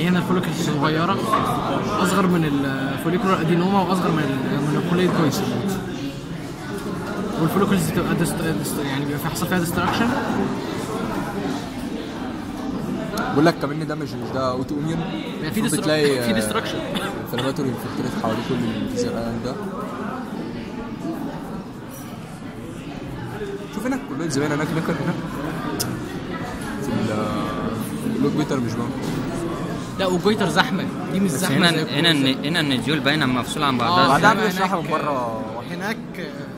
دي هنا الفوليكلز صغيره اصغر من الفوليكولار ادينوما واصغر من ال- من الكوليد كويس والفوليكلز بتبقى دست... دست... يعني بيبقى في حصل فيها ديستراكشن بقول لك كمان ده مش مش ده اوتو اميون في المفروض ديستراكشن بتلاقي في ديستراكشن انفلاماتوري انفلتريت حوالين كل الزرقان ده شوف هناك كلهم زمان هناك هناك هناك في ال- اللوك بيتر مش بان لا وجويتر زحمه دي مش بس زحمه هنا زي هنا الكوليد. الن- هنا النجول باينه مفصوله عن آه، بعضها بعدها إنما بنشرحها من هناك- بره هناك